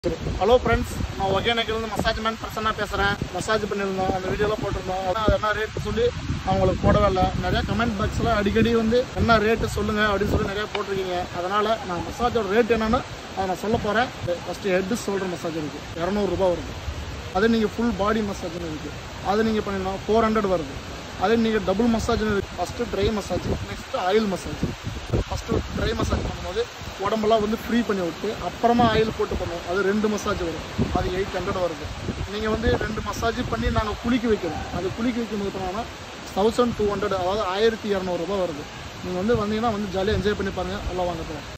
hello friends நான் ஒகேனக்கிலிருந்து massage man Prasanna பேசுகிறேன் massage பண்ணியிருந்தோம் அந்த வீடியோலாம் போட்டிருந்தோம் அதான் அது என்ன ரேட் சொல்லி நான் உங்களுக்கு போடவே இல்லை நிறையா கமெண்ட் பாக்ஸில் அடிக்கடி வந்து என்ன ரேட்டு சொல்லுங்கள் அப்படின்னு சொல்லி நிறையா போட்டிருக்கீங்க அதனால் நான் மசாஜோட ரேட் என்னன்னு அதை நான் சொல்ல போகிறேன் ஃபஸ்ட்டு ஹெட்டு ஷோல்டர் மசாஜ் இருக்குது இரநூறுபா வருது அதே நீங்கள் ஃபுல் பாடி மசாஜ்னு இருக்குது அது நீங்கள் பண்ணினா ஃபோர் ஹண்ட்ரட் வருது அதே நீங்கள் டபுள் மசாஜ்னு இருக்குது first dry massage next oil massage first dry massage பண்ணும்போது உடம்பெல்லாம் வந்து ஃப்ரீ பண்ணி விட்டு அப்புறமா ஆயில் போட்டு பண்ணுவோம் அது ரெண்டு மசாஜ் வரும் அது எயிட் ஹண்ட்ரட் வருது நீங்கள் வந்து ரெண்டு மசாஜ் பண்ணி நாங்கள் குளிக்க வைக்கிறோம் அது குளிக்க வைக்கும்போது பண்ணோம்னா தௌசண்ட் டூ ஹண்ட்ரட் அதாவது ஆயிரத்தி இரநூறுபா வருது நீங்கள் வந்து வந்தீங்கன்னா வந்து ஜாலியாக என்ஜாய் பண்ணி பாருங்கள் எல்லாம் வாங்க போகலாம்